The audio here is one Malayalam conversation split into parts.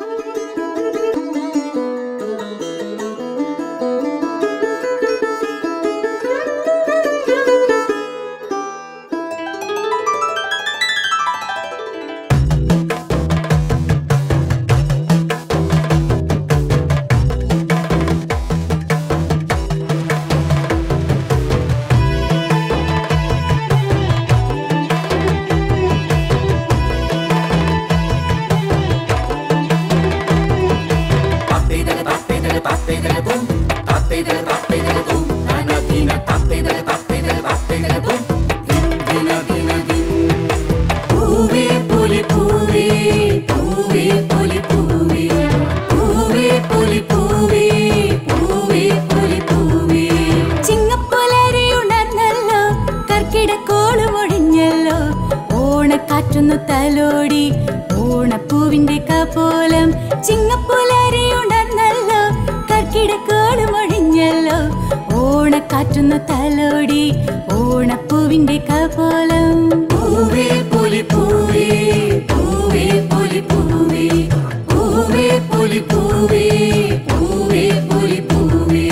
പൂവേ പുലി പൂവേ പൂവേ പുലി പൂവേ പൂവേ പുലി പൂവേ പൂവേ പുലി പൂവേ ചിങ്ങപ്പുലരി ഉണർന്നല്ലോ കർക്കിടക്കോള് ഒഴിഞ്ഞല്ലോ ഓണക്കാറ്റൊന്നു തലോടി ഓണപ്പൂവിന്റെ കപോലം ചിങ്ങപ്പുലരി ഉണർന്നല്ലോ കർക്കിടക്കോള് ഒഴിഞ്ഞല്ലോ ഓണക്കാറ്റൊന്നു തലോടി ഓണപ്പൂവിന്റെ കപോലം പൂവേ പുലി പൂവേ പൂവേ പുലി പൂവേ പൂവേ പുലി പൂവേ പൂവേ പുലി പൂവേ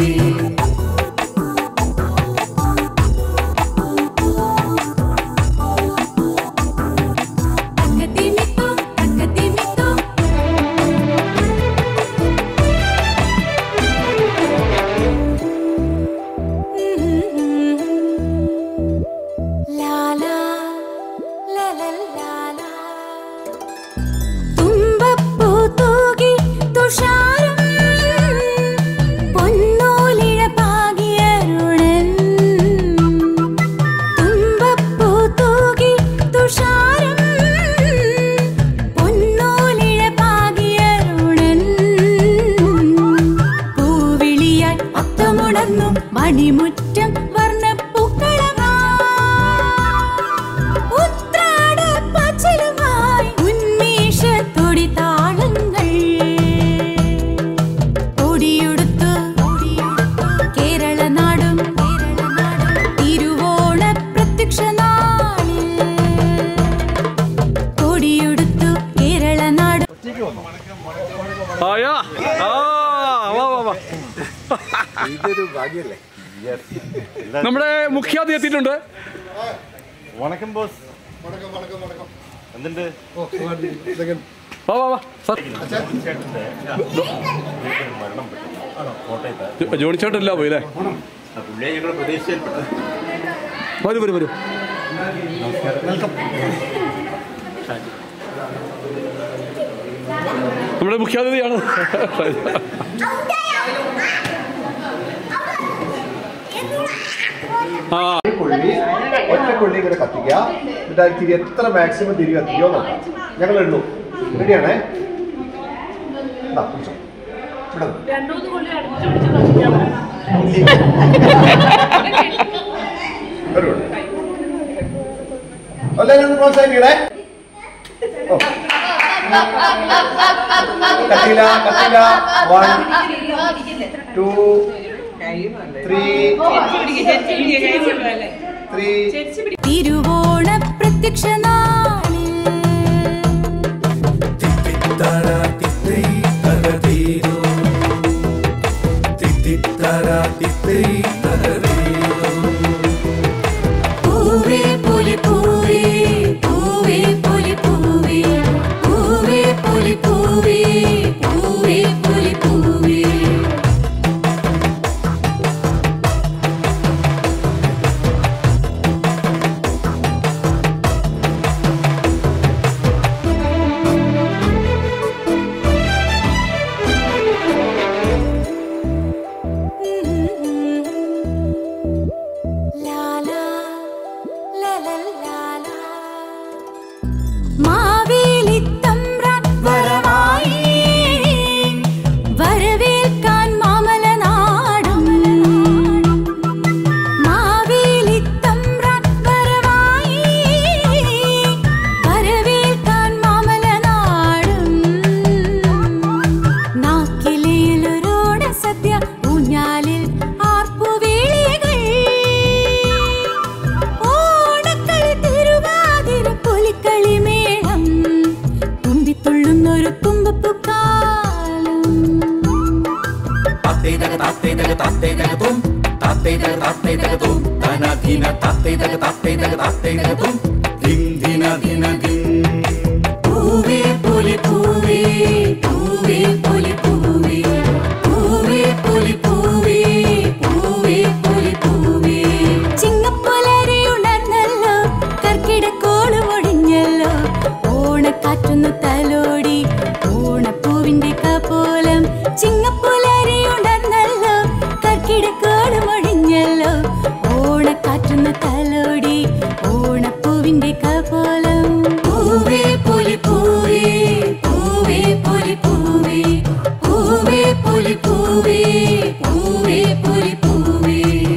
തക്കത്തിമിത്തോ തക്കത്തിമിത്തോ ലാലാ ലലലാലാ. തുമ്പപ്പൂ തൂകി തുഷാരം പൊന്നൂലിഴ പാകിയരുണൻ തുമ്പപ്പൂ തൂകി തുഷാരം പൊന്നൂലിഴ പാകിയരുണൻ പൂവിളിയായി അത്തമുണർന്നു മണിമുറ്റം വർണ്ണപ്പൂക്കളമാ ഉത്രാട പച്ചിലുമായി ഉന്മേഷത്തൊടി താളങ്ങൾ കൊടിയുടുത്തു കേരള നാടും തിരുവോണ പ്രത്യക്ഷ നാളിൽ കൊടിയുടുത്തു കേരള നാടും ആയാ ആ വാ വാ വാ ഇതൊരു ഭാഗ്യല്ലേ നമ്മുടെ മുഖ്യാതി എത്തിയിട്ടുണ്ട് വണക്കം ബോസ് എന്തുണ്ട് വാ വാ വാ സാർ മരണം കോട്ടയത്ത് ജോണി ചേട്ടനില്ല പോയി അല്ലേ പുള്ളിയെ ഞങ്ങൾ പ്രതീക്ഷയിൽപ്പെട്ടത് വരൂ വരൂ വരൂ നമ്മുടെ മുഖ്യാതിഥിയാണ് ആ കൊള്ളി ഒറ്റ കൊള്ളി ഇങ്ങനെ കത്തിക്കുക എന്നിട്ട് അത് തിരി എത്ര മാക്സിമം തിരി കത്തിക്കോ നോക്കാം ഞങ്ങൾ എണ്ണു റെഡിയാണേ ദാ, പിടിച്ചോ. ഇവിടെ നിന്ന്. Very good. എല്ലാവരും ഒന്ന് പ്രോത്സാഹിക്കണേ ഓ. കത്തില്ല കത്തില്ല വൺ ടു ത്രീ ത്രീ തിരുവോണ പ്രത്യക്ഷ നാളിൽ പൂവേ പുലി പൂവേ പൂവേ പുലി പൂവേ പൂവേ പുലി പൂവേ പൂവേ പുലി പൂവേ ലാലാ ലലലാലാ. മാവേലിത്തമ്പ്രാൻ വരവായി താത്തേ തകതും താത്തേ തക താത്തേ തകതും തന ധിന താത്തേ തക താത്തേ തക താത്തേ തകതും ധിം ധിന ധിന ധിം പൂവേ പൊലി പൂവേ പൂവേ പൊലി പൂവേ പൂവേ പൊലി പൂവേ പൂവേ പൊലി പൂവേ ചിങ്ങപ്പുലരി ഉണർന്നല്ലോ കർക്കിടക്കോള് ഒടിഞ്ഞല്ലോ ഓണക്കാറ്റൊന്നു തലോടി ഓണപ്പൂവിന്റെ കപോലം ചിങ്ങപ്പുലരി ഉണർന്നല്ലോ കർക്കിടക്കോള് ഒടിഞ്ഞല്ലോ ഓണക്കാറ്റൊന്നു തലോടി ഓണപ്പൂവിന്റെ കപോലം പൂവേ പൊലി പൂവേ പൂവേ പൊലി പൂവേ പൂവേ പൊലി പൂവേ പൂവേ പൊലി പൂവേ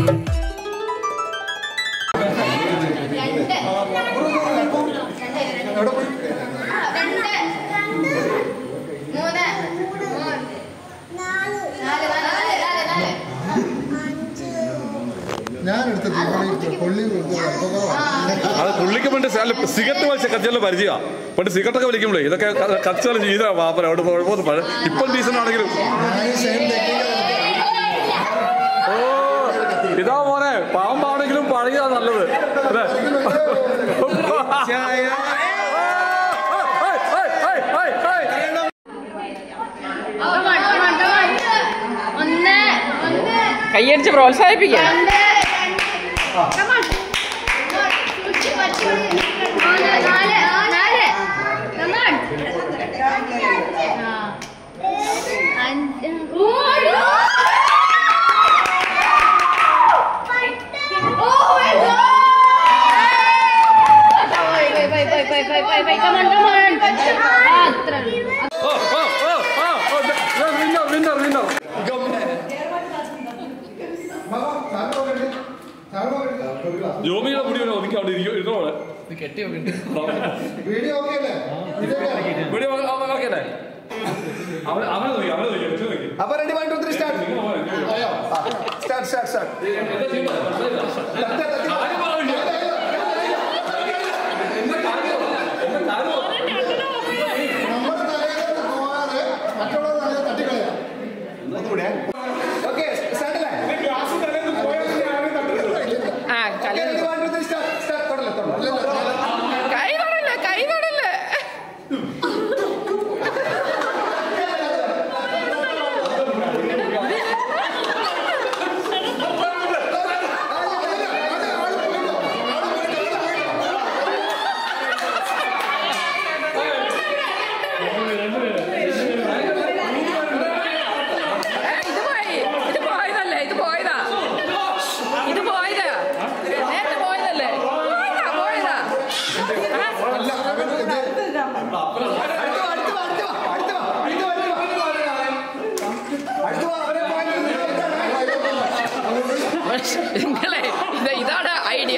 ഞാനെടുത്ത തീരുമാനം കൊള്ളി അത് പുള്ളിക്ക് പണ്ട് സ്ഥലം സിഗരറ്റ് വലിച്ച കച്ചവടം പരിചയ പണ്ട് സിഗരറ്റൊക്കെ വലിക്കുമ്പോഴേ ഇതൊക്കെ കച്ചവടം ചെയ്താ പാപ്പന അവിടെ കുഴപ്പമൊന്നും പഴ ഇപ്പം ഡീസൻ്റ് ആണെങ്കിലും ഓ ഇതാ മോനെ പാമ്പാണെങ്കിലും പഴയതാ നല്ലത് അല്ലേ? ഏയ്, ഏയ്, ഏയ്, ഏയ്, ഏയ്. ഒന്ന് ഒന്ന് കൈയടിച്ച് പ്രോത്സാഹിപ്പിക്കാം രണ്ട് Come on. ചുറ്റി പറ്റി. മൂന്ന്, നാല്, നാല്. Come on. ആ. അഞ്ച്. Oh my God. പോയി, പോയി, പോയി, പോയി, പോയി, പോയി, പോയി, പോയി. Come on, come on. ആ, അത്ര ഓ, ഓ, ഓ, ഓ, ഓ, വിന്നർ വിന്നർ വിന്നർ ജോമിയുടെ മുടി വരെ ഒതുക്കി അവിടെ ഇരിക്കും ഇരുന്നോ അവിടെ വീഡിയോ ഓക്കെ അല്ലേ മുടി ഓക്കെ അല്ലേ അവൻ അവനെ നോക്കി അവനെ നോക്കി ഒറ്റ നോക്കി അപ്പൊ ready one two three start start start start കാര്യം പറയില്ല. നമ്മുടെ തലയിലോട്ട് പോകാതെ മറ്റുള്ള തലയെ തട്ടിക്കളയാം ഒന്നുകൂടെ ഓക്കെ സ്റ്റാർട്ട് അല്ലേ ആ കല ready one two three start start തുടല്ലേ തുടല്ലേ കൈ തൊടല്ലേ കൈ തൊടല്ലേ ഏ, ഇത് പോയി ഇത് പോയതല്ലേ ഇത് പോയതാ ഇത് പോയതാ നേരത്തെ പോയതല്ലേ പോയതാ പോയതാ ആ, അല്ല അവൻ ഇത് നിങ്ങളെ ഇത് ഇതാണ് ഐഡിയ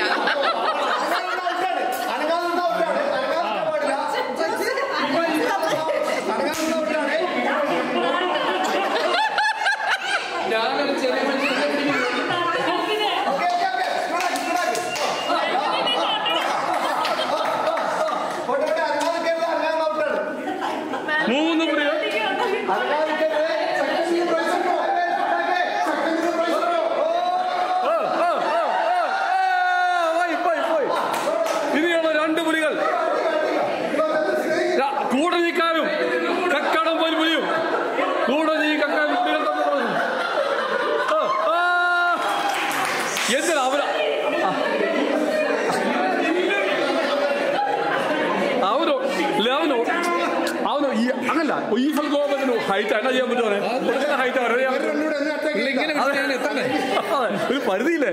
മൂന്ന് മുടി ഓ, ഓ, ഓ, ഓ, ഓ, പോയി, പോയി, പോയി. ഇനിയുള്ള രണ്ട് പുലികൾ ര- കൂടെ നീക്കാനും കക്കടം പോലും പുലിയും കൂടെ നീ കക്കാനും പുലികൾ തമ്മിൽ തമ്മിൽ. ഓ, ആ. എന്തിനാ അവന അവനോ ഇല്ല, അവനോ അവനോ ഈ അങ്ങനല്ല ഈ ഗോപത്തിനു ഹൈറ്റ് എന്നാ ചെയ്യാൻ പറ്റുമോ ഹൈറ്റ് രണ്ടുകൂടെ എന്നെ attack ചെയ്യില്ല. ഒരു പരിധിയില്ലേ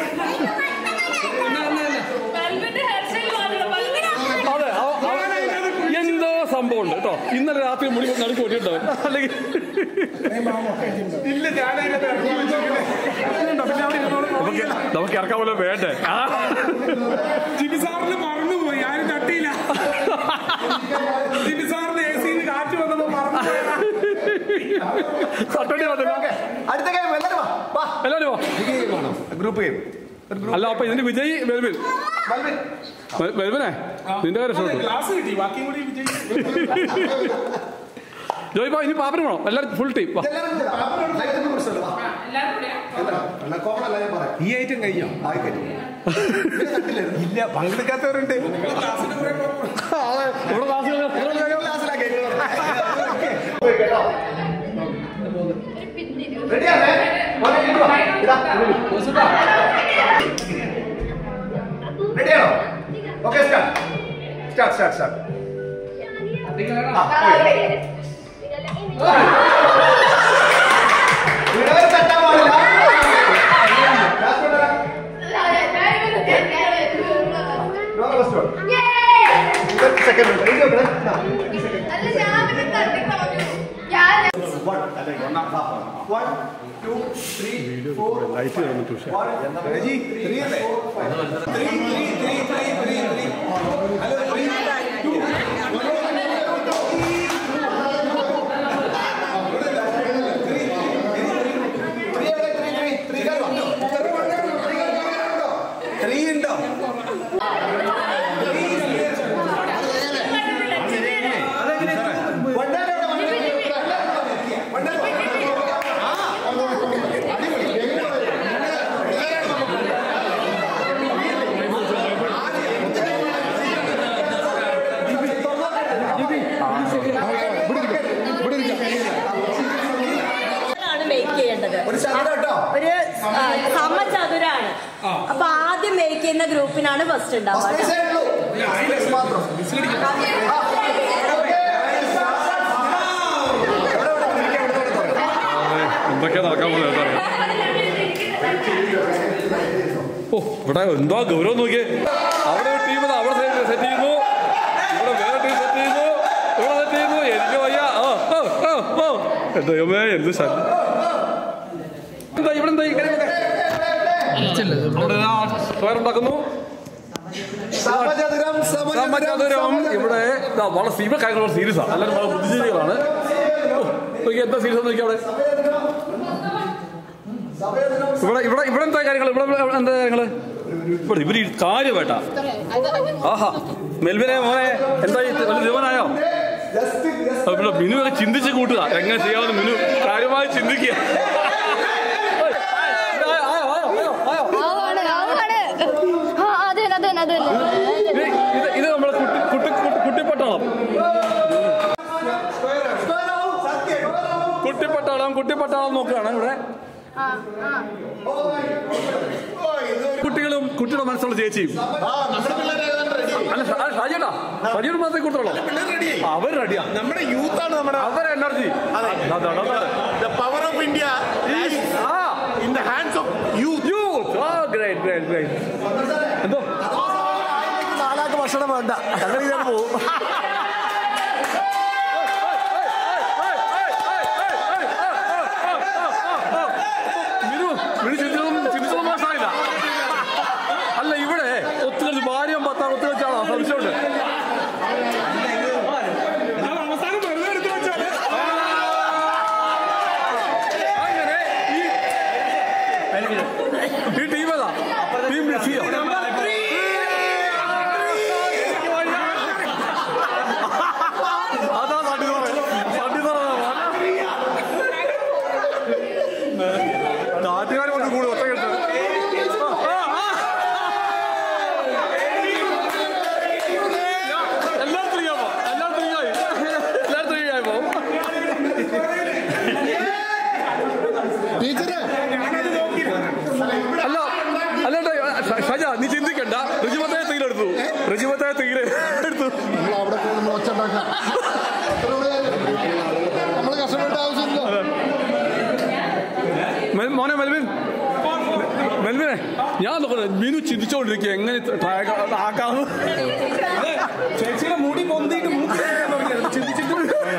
അതെ അവ- അവ- എന്തോ സംഭവം ഉണ്ട് കേട്ടോ ഇന്നലെ രാത്രി മുടി നടുക്ക് കൊട്ടിട്ടോ അല്ലെങ്കിൽ നമുക്ക് നമുക്ക് ഇറക്കാൻ പോലെ വേണ്ടേ ആ. ജിബി സാറിന് മറന്നുപോയി ആരും തട്ടിയില്ല ജിബി സാറിന് എ സിയിൽ കാറ്റ് വന്നപ്പോ മറന്നുപോയതാ തട്ടടി വന്നില്ല. അടുത്ത ഗെയിം എല്ലാവരും വാ വാ എല്ലാവരും വാ. ഗ്രൂപ്പ് ഗെയിം അല്ല അപ്പൊ ഇതിന്റെ വിജയി വെൽവിൻ മൽവിൻ വെൽവിനെ നിന്റെ കാര്യം രക്ഷപ്പെട്ടു ക്ലാസ് കിട്ടി ബാക്കിയും കൂടി വിജയിച്ചു ജോയ് ബാ ഇനി പാപ്പന് വേണം എല്ലാവരും ഫുൾ ടീം വാ എല്ലാവരും കൂടെ. പാപ്പനോട് ധൈര്യത്തിന് പ്രശ്നമില്ല. വാ. എന്താ? അല്ല, കോമൺ അല്ല ഞാൻ പറയാം. ഈ ഐറ്റം കഴിഞ്ഞോ ആയിക്കോട്ടെ. ഇവരെ കണ്ടില്ലായിരുന്നു. ഇല്ല പങ്കെടുക്കാത്തവരുണ്ട് ഇവിടെ ക്ലാസ്സിൽ ക്ലാസ്സിലാ കേൾക്കുന്നത്. പോയി കേട്ടോ. റെഡിയാണേ? മോനെ ഇങ്ങോട്ട് വാ. ഇതാ, ഇവിടെ വാ. റെഡിയാണോ okay start start start start ആ പോയി വീടുകൾ തട്ടാൻ പാടില്ല Last one ആരാ? No, no, first one. Second one. എഴുതി വെക്കണേ. ഇതാ, ഈ second. One. അല്ല, one and a half ആണ്. One, two, three, four, light തന്നിട്ട് പക്ഷേ one, രജി, three അല്ലേ? Three, three, three, three, three, three. Hello, three, two, one. Three ഉണ്ടോ ആണ് മേക്ക് ചെയ്യേണ്ടത് ഒരു ശകലം കേട്ടോ ഒരു ആ, സമചതുരാണ് അപ്പൊ ആദ്യം മേക്ക് ചെയ്യുന്ന ഗ്രൂപ്പിനാണ് ഫസ്റ്റ് ഉണ്ടാവുക മാത്രം എന്തൊക്കെയാ നടക്കാൻ പോകുന്നത് എന്താ അറിയോ? ഓ ഇവിടെ എന്തോ ഗൗരവം നോക്കിയേ അവിടെ ഒരു ടീം അവിടെ സെറ്റ് ചെയ്യുന്നു ഇവിടെ വേറെ ടീം സെറ്റ് ചെയ്യുന്നു ഇവിടെ സെറ്റ് ചെയ്യുന്നു എനിക്ക് വയ്യ ഓ ഓ ഓ ഓ എന്റെ ദൈവമേ എന്ത് ശല്യം എന്താ ഇവിടെ എന്താ ഈ കാര്യമൊക്കെ? അവിടെ ഇതാ സ്ക്വയർ ഉണ്ടാക്കുന്നു സമചതുരം സമചതുരം ഇവിടെ ഇതാ വളരെ സീരിയസ് കാര്യങ്ങൾ സീരിയസ് ആണ് എല്ലാവരും വളരെ ബുദ്ധിജീവികളാണ് ഓ, നോക്കിയേ, എന്താ സീരിയസ് നോക്കി അവിടെ ഇവിടെ ഇവിടെ ഇവിടെ എന്താ കാര്യങ്ങൾ ഇവിടെ ഇവിടെ എന്താ കാര്യങ്ങള് ഇവിടെ ഇവര് ഈ കാര്യമായിട്ടാ ആഹാ മെൽവിനെ മോനെ എന്താ ഈ വലിയ തീരുമാനമായോ അപ്പൊ ഇവിടെ മിനു ഒക്കെ ചിന്തിച്ച് കൂട്ടുക എങ്ങനെ ചെയ്യാമെന്ന് മിനു കാര്യമായി ചിന്തിക്കുക ആയോ, ആയോ, ആയോ, ആയോ, ആയോ. ആവാണ് ആവാണ് ആ അതെ അതെ അതെ ഇത് ഇത് ഇത് നമ്മളെ കുട്ടി കുട്ടി കുട്ടി- കുട്ടിപ്പട്ടാളം കുട്ടിപ്പട്ടാളം കുട്ടിപ്പട്ടാളം നോക്കുകയാണ് ഇവിടെ ആ ആ കുട്ടികളും കുട്ടിയുടെ മനസ്സുള്ള ചേച്ചിയും അല്ല ഷ- ആ, ഷാജിയേട്ടാ ഷാജിയുടെ മാത്രമേ കൊടുത്തോളൂ അവർ റെഡിയാ നമ്മുടെ യൂത്ത് ആണ് നമ്മുടെ അവർ എനർജി പവർ ഓഫ് ഇന്ത്യ ആ in the hands of youth youth ആ ഗ്രേറ്റ് ഗ്രേറ്റ് ഗ്രേറ്റ് എന്തോ നാലാൾക്ക് ഭക്ഷണം വേണ്ട ഞങ്ങൾ ഇതാണ് പോകും മിനു മിനു ചിന്തിച്ചതും ചിന്തിച്ചതും മോശമായില്ല അല്ല ഇവിടെ ഒത്തുകളിച്ച് ഭാര്യയും ഭർത്താവ് ഒത്തുകളിച്ചാണോ സംശയമുണ്ട് അത് അവസാനം വെറുതെ എടുത്തു വെച്ചാല് അങ്ങനെ ഈ ഈ ടീം ഏതാ ടീം മെസ്സിയോ അതാ തട്ടി തട്ടി നാട്ടുകാർ കൊണ്ട് കൂടി ഒറ്റ കെട്ട് എല്ലാം തിരികെപ്പോ എല്ലാം തിരികായി എല്ലാം തിരികായി പോ ടീച്ചറെ അല്ല അല്ലട്ടെ ഷജ നീ ചിന്തിക്കണ്ട ഋജിമത്തായ തീരെടുത്തു ഋജിമത്തായ തീരെ എടുത്തു നമ്മൾ അവിടെ പോയി നമ്മൾ ഒച്ച ഉണ്ടാക്കാം നമ്മൾ കഷ്ടപ്പെട്ട ആവശ്യമില്ല മെൽ- മോനെ മെൽവിൻ മെൽവിനെ ഞാൻ നോക്കണേ മീനു ചിന്തിച്ചോണ്ടിരിക്കുക എങ്ങനെ ട്രാക്ക് ആക്കാന്ന് ചേച്ചിയുടെ മുടി പൊന്തിയിട്ട് മൂക്ക് ചിന്തിച്ചിട്ട്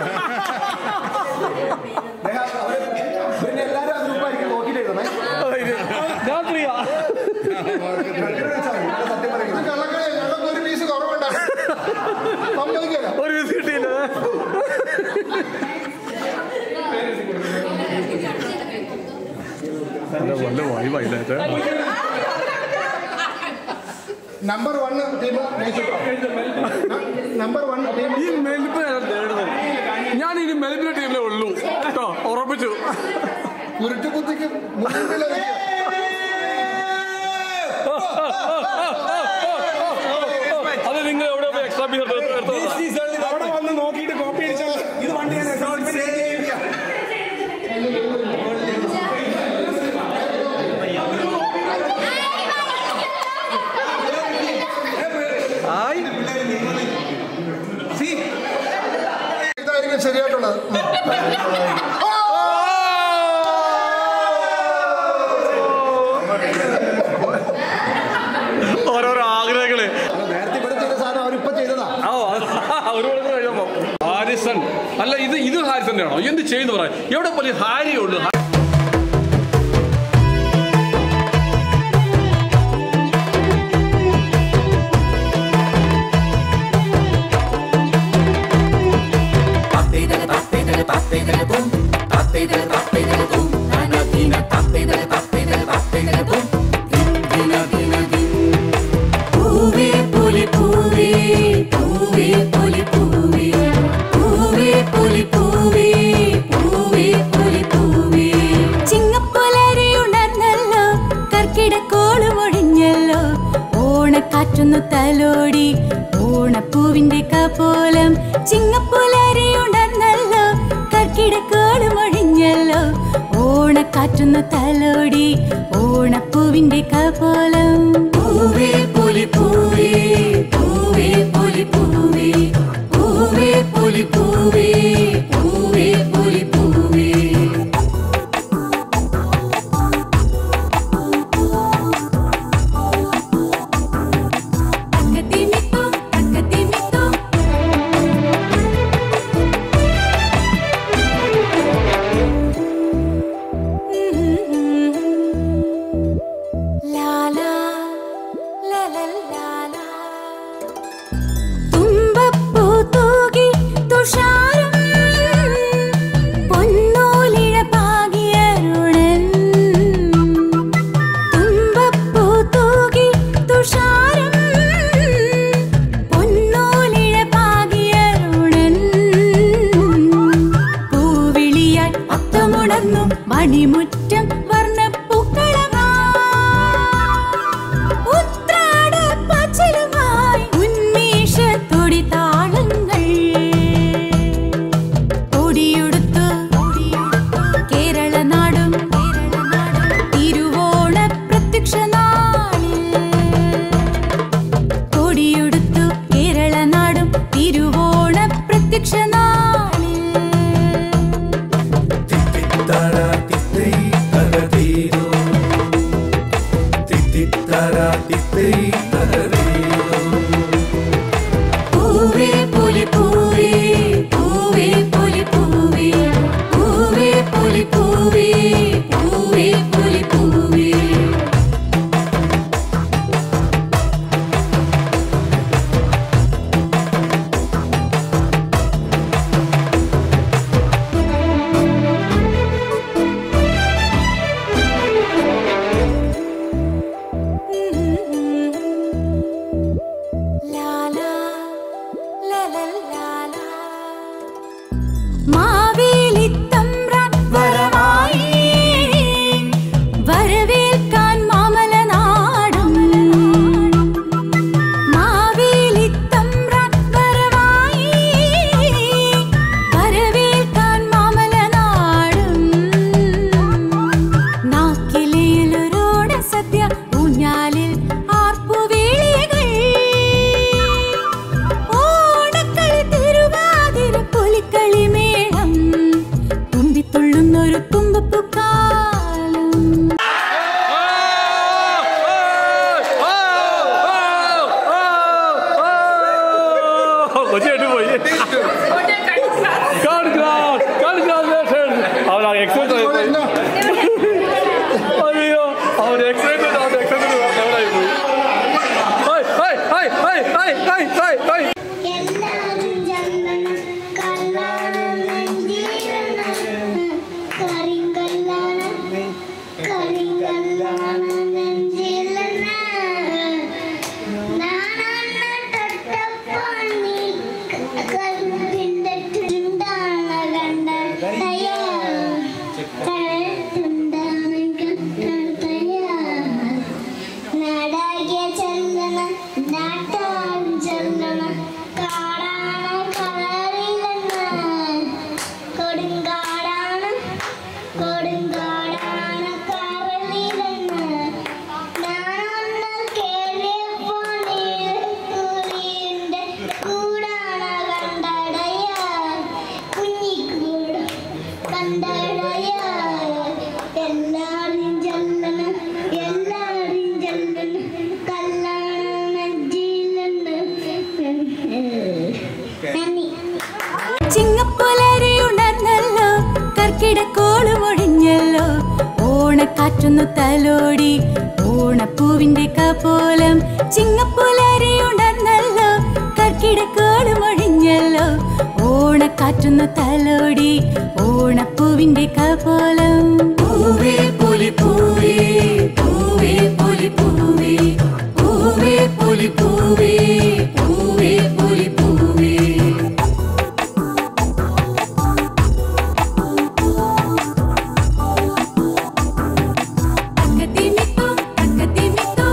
പിന്നെ എല്ലാവരും ആ ഗ്രൂപ്പായിരിക്കും നോക്കിയിട്ട് എഴുതണേ ഞാൻ പ്രിയ സത്യം പറയുന്നത് കള്ളക്കളി ഞങ്ങൾക്ക് ഒരു പീസ് കുറവുണ്ടാകും സമ്മതിക്കില്ല ഒരു ദിവസം കിട്ടിയില്ല വല്ല വായുവായില്ലേ number one team number one team ഈ മെൽബിനെ നേടുന്നത് ഞാൻ ഇനി മെലിന്റെ ടീമിലേ ഉള്ളൂ കേട്ടോ ഉറപ്പിച്ചു കുരുട്ടുകുത്തിക്ക് മുമ്പിലൊതുക്കിയ അത് നിങ്ങൾ എവിടെ പോയി എക്സ്ട്രാ പീസ് അവിടെ വന്ന് നോക്കിയിട്ട് കോപ്പി അടിച്ചാൽ ഇത് വണ്ടി ഞാൻ ഇതായിരിക്കും ശരിയായിട്ടുള്ളത് ഓരോരോ ആഗ്രഹങ്ങള് നേരത്തെ ഇവിടെ ചെയ്ത സാധനം അവരിപ്പോ ചെയ്തതാ ഓ അത് ഒരു മണിക്കൂർ കഴിയുമ്പോ ഹാരിസൺ അല്ല ഇത് ഇത് ഹാരിസന്റെ ആണോ എന്ത് ചെയ്യുന്നു പറയാം എവിടെ പോലെ ഹാരി ഉള്ളു തത്തേതക തത്തേതക തത്തേതക തും തത്തേതക തത്തേതക തും തന ദിന തത്തേതക തത്തേതക തത്തേതക തും ദിൻ ദിന ദിന ദിൻ പൂവേ പൊലി പൂവേ പൂവേ പൊലി പൂവേ പൂവേ പൊലി പൂവേ പൂവേ പൊലി പൂവേ ചിങ്ങപ്പുലരി ഉണർന്നല്ലോ കർക്കിടക്കോള് ഒഴിഞ്ഞല്ലോ ഓണക്കാറ്റൊന്നു തലോടി ഓണപ്പൂവിന്റെ കപോലം ചിങ്ങപ്പുലരി ഉണർന്നല്ലോ കർക്കിടക്കോള് ഒഴിഞ്ഞല്ലോ ഓണക്കാറ്റൊന്നു തലോടി ഓണപ്പൂവിന്റെ കപോലം പൂവേ പൊലി പൂവേ പൂവേ പൊലി പൂവേ പൂവേ പൊലി പൂവേ പൂവേ പൊലി പൂവേ തക്കത്തിമിത്തോ തക്കത്തിമിത്തോ ലാലാ ലലലാലാ തുമ്പപ്പൂ തൂകി തുഷാരം പൊന്നൂലിഴ പാകിയരുണൻ തുമ്പപ്പൂ തൂകി തുഷാരം പൊന്നൂലിഴ പാകിയരുണൻ പൂവിളിയായി അത്തമുണർന്നു മണിമുറ്റം വർണ്ണപ്പൂക്കളമാ ഉത്രാട പച്ചിലുമായി ഉന്മേഷത്തൊടി താളങ്ങൾ കൊടിയുടുത്തു കേരള നാടും തിരുവോണ പ്രത്യക്ഷ നാളിൽ കൊടിയുടുത്തു കേരള നാടും തിരുവോണ പ്രത്യക്ഷ നാളിൽ തിത്തിത്തര തിത്തൈ തകതീരോ തിത്തിത്തര തിത്തൈ തകതീരോ പൂവേ പൊലി പൂവേ പൂവേ പൊലി പൂവേ പൂവേ പൊലി പൂവേ പൂവേ പൊലി പൂവേ ലാലാ ലലലാലാ മാവേലിത്തമ്പ്രാൻ വരവായി വരവേൽക്കാൻ മാമലനാടും മാവേലിത്തമ്പ്രാൻ വരവായി വരവേൽക്കാൻ മാമലനാടും നാക്കിലയിലൊരോട സദ്യ ഊഞ്ഞാലിൽ ആർപ്പുവേളികൾ ഓണക്കളി തിരുവാതിര പുലിക്കളി മേളം തുമ്പിത്തുള്ളുന്നൊരു തുമ്പപ്പൂക്കാലം കൊച്ചിയായിട്ട് പോയി അവൻ എക്സൈറ്റ് ആയി പോയി അയ്യോ അവൻ എക്സൈറ്റ് അവൻ എക്സൈറ്റ് അവനായി പോയി hi hi hi hi hi hi hi എല്ലാരും ചന്ദനം കല്ലാണ് നെഞ്ചിരണം കരിങ്കല്ലാണ് കരിങ്കല്ലാണ് നെഞ്ചിലെന്ന് നാനാണ് തൊട്ടപ്പണി കൽപ്പിന്റെ ചുണ്ടാണ് നാടാകിയ ചന്ദന നാട്ടാൻ ചന്ദന കാടാണ് കളറിലെന്ന് കൊടുങ്കാടാണ് കൊടുങ്കാടാണ് കറലിലെന്ന് ഞാനൊന്ന് കേറിയപ്പോൾ നീലക്കുയിലിന്റെ കൂടാണ് കണ്ടടയ കുഞ്ഞിക്കൂട് കണ്ടടയ എല്ലാരും ചന്ദന എല്ലാരും ചന്ദന കല്യാണ നെഞ്ചിലുണ്ട് നന്ദി ചിങ്ങപ്പുലരി ഉണർന്നല്ലോ കർക്കിടക്കോള് ഒഴിഞ്ഞല്ലോ ഓണക്കാറ്റൊന്നു തലോടി ഓണപ്പൂവിന്റെ കപോലം ചിങ്ങപ്പുലരി ഉണർന്നല്ലോ കർക്കിടക്കോള് ഒഴിഞ്ഞല്ലോ ഓണക്കാറ്റൊന്നു തലോടി ഓണപ്പൂവിന്റെ കപോലം പൂവേ പൊലി പൂവേ പൂവേ പൊലി പൂവേ പൂവേ പൊലി പൂവേ പൂവേ പൊലി പൂവേ തക്കത്തിമിത്തോ തക്കത്തിമിത്തോ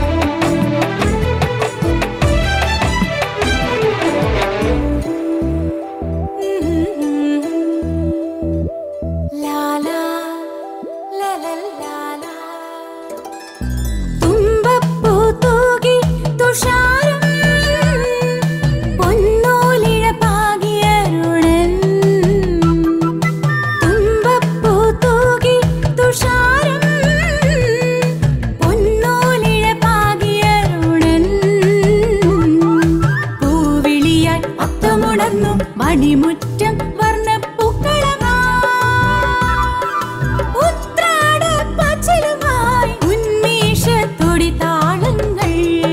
ലാലാ ലലലാലാ തുമ്പപ്പൂ തൂകി തുഷാരം പൊന്നോലിഴ പാകിയരുണൻ തുമ്പപ്പൂ തൂകി തുഷാരം പൊന്നോലിഴ പാകിയരുണൻ പൂവിളിയാൽ അത്തമുണർന്നു മണിമുറ്റം വർണ്ണപ്പൂക്കളമാ ഉത്രാട പച്ചിലുമായി ഉന്മേഷത്തൊടി താളങ്ങൾ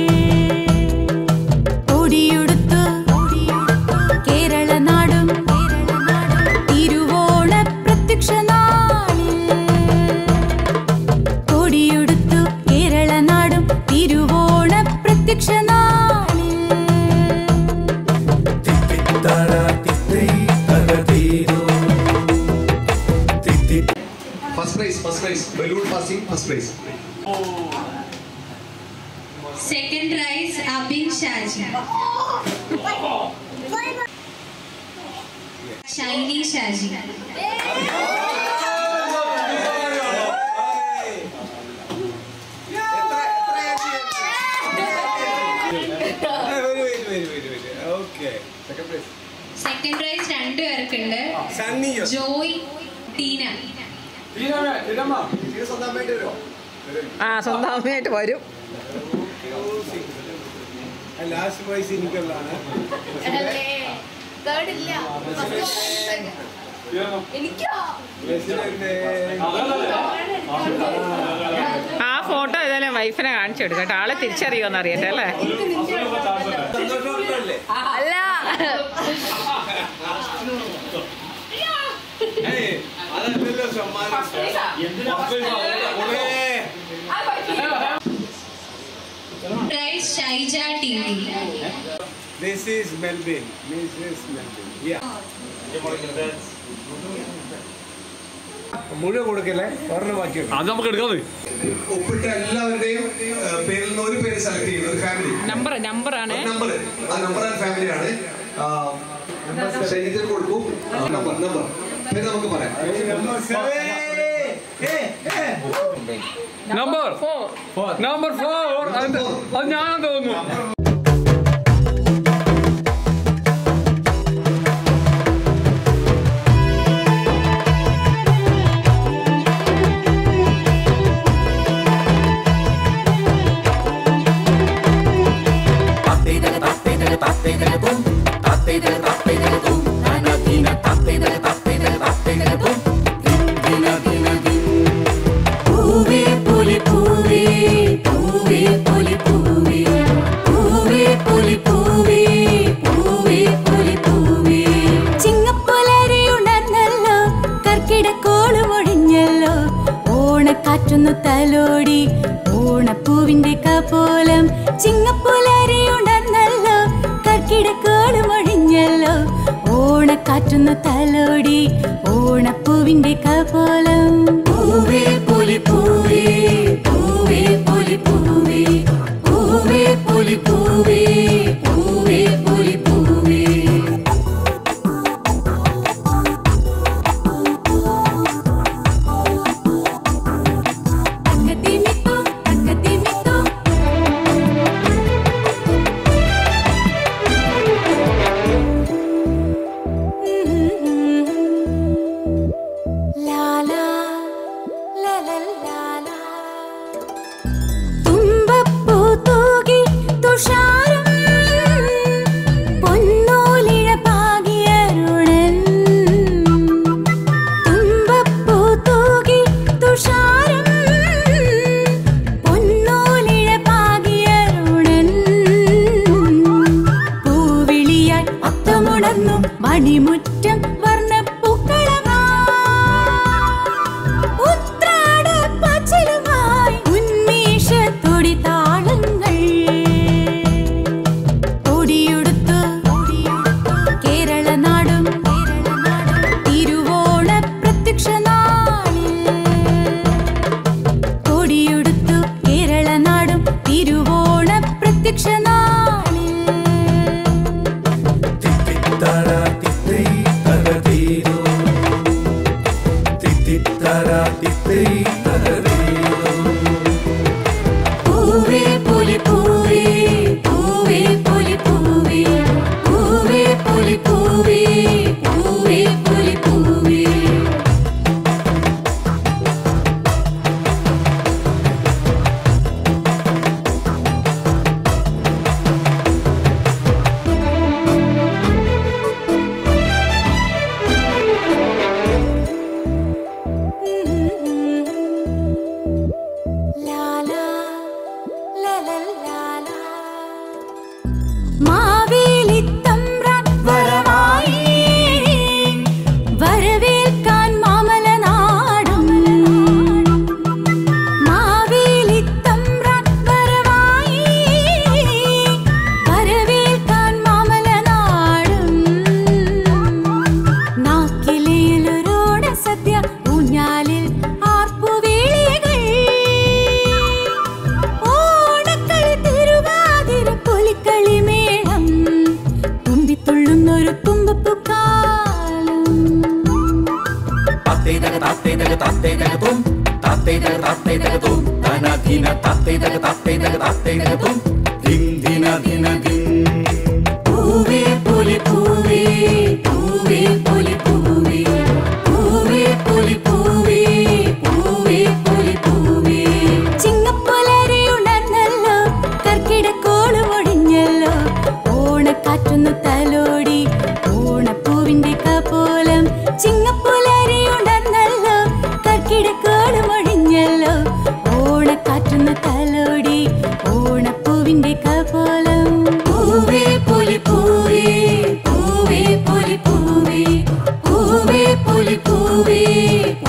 കൊടിയുടുത്തു കേരള നാടും തിരുവോണ പ്രത്യക്ഷ നാളിൽ കൊടിയുടുത്തു കേരള നാടും തിരുവോണ പ്രത്യക്ഷ നാളിൽ first prize first prize balloon passing first prize Second prize, Abin Shaji. Shiny Shaji. Second prize രണ്ടു പേർക്കുണ്ട് ജോയ് ടീന ആ സ്വന്തം അമ്മയായിട്ട് വരും ലാസ്റ്റ് പ്രൈസ് എനിക്കുള്ളതാണ് ആ ഫോട്ടോ ഏതായാലും വൈഫിനെ കാണിച്ചു കൊടുക്കാം കേട്ടോ ആളെ തിരിച്ചറിയുമെന്ന് അറിയട്ടെ അല്ലേ അല്ല അതല്ലല്ലോ സമ്മാനം Prize Shaija TV. This is Melvin. Mrs. Melvin. Yeah. മുഴുവൻ കൊടുക്കല്ലേ ഒരെണ്ണം ബാക്കി അത് നമുക്ക് എടുക്കാതെ ഒപ്പിട്ട എല്ലാവരുടെയും ഏഹ്, പേരിൽ നിന്ന് ഒരു പേര് സെലക്ട് ചെയ്യുന്ന ഒരു ഫാമിലി നമ്പർ നമ്പറാണ് നമ്പർ ആ നമ്പർ ആൻഡ് ഫാമിലിയാണ് ശരീരത്തിൽ കൊടുക്കൂ നമ്പർ നമ്പർ പേര് നമുക്ക് പറയാം നമ്പർ നമ്പർ ഫോർ അത് അത് ഞാനാന്ന് തോന്നുന്നു പൂവേ പൊലി പൂവേ പൂവേ പൊലി പൂവേ പൂവേ പൊലി പൂവേ പൂവേ പൊലി പൂവേ ചിങ്ങപ്പുലരി ഉണർന്നല്ലോ കർക്കിടക്കോള് ഒഴിഞ്ഞല്ലോ ഓണക്കാറ്റൊന്നു തലോടി ഓണപ്പൂവിന്റെ കപോലം ചിങ്ങപ്പുലരി ഉണർന്നല്ലോ കർക്കിടക്കോള് ഒഴിഞ്ഞല്ലോ ഓണക്കാറ്റൊന്നു കാറ്റുന്ന തലോടി ഓണപ്പൂവിന്റെ കപോലം പൂവേ പൊലി പൂവേ പൂവേ പൊലി പൂവേ പൂവേ പൊലി പൂവേ പൂവേ പൊലി പൂവേ തക്കത്തിമിത്തോ, തക്കത്തിമിത്തോ. ലാലാ, ലലലാലാ. തുമ്പപ്പൂ തൂകി തുഷാരം പൊന്നൂലിഴ പാകിയരുണൻ തുമ്പപ്പൂ തൂകി തുഷാരം പൊന്നൂലിഴ പാകിയരുണൻ പൂവിളിയായി അത്തമുടന്നു മണിമുറ്റം വർണ്ണപ്പൂക്കളമാ ഉത്രാട പച്ചിലുമായി ഉന്മേഷത്തൊടി താളങ്ങൾ കൊടിയുടുത്തു കേരള നാടും തിരുവോണ പ്രത്യക്ഷ നാളിൽ കൊടിയുടുത്തു കേരള നാടും തിരുവോണ പ്രത്യക്ഷ നാളിൽ പൂവേ പൊലി പൂവേ പൂവേ പൊലി പൂവേ പൂവേ പൊലി പൂവേ പൂവേ പൊലി പൂവേ ലാലാ, ലലലാലാ. മാവേലിത്തമ്പ്രാൻ വരവായി വരവേൽക്കാൻ മാമലനാടും മാവേലിത്തമ്പ്രാൻ വരവായി വരവേൽക്കാൻ മാമലനാടും നാക്കിലയിലൊരോട സദ്യ ഊഞ്ഞാലിൽ ആർപ്പുവേളികൾ ഓണക്കളി തിരുവാതിര പൊലിക്കളി മേളം തുമ്പിത്തുള്ളുന്നൊരു തുമ്പപ്പൂക്കാലം താത്തേതക താത്തേതക താത്തേതക തും താത്തേതക താത്തേതക തും ധനധിന താത്തേതക താത്തേതക താത്തേതക തും ധിം ധിന ധിന ധിം പൂവേ പൊലി പൂവേ പൂവേ പൊലി പൂവേ പൂവേ പൊലി പൂവേ പൂവേ പൊലി പൂവേ ചിങ്ങപ്പുലരി ഉണർന്നല്ലോ കർക്കിടക്കോള് ഒഴിഞ്ഞല്ലോ ഓണക്കാറ്റുന്നു തലോടി ഓണപ്പൂവിന്റെ കപോലം ചിങ്ങപ്പുലരി ഉണർന്നല്ലോ കർക്കിടക്കോള് ഒഴിഞ്ഞല്ലോ ഓണക്കാറ്റുന്നു തലോടി ഓണപ്പൂവിന്റെ കപോലം പൂവേ പൊലി പൂവേ പൂവേ പൊലി പൂവേ പൂവേ പൊലി പൂവേ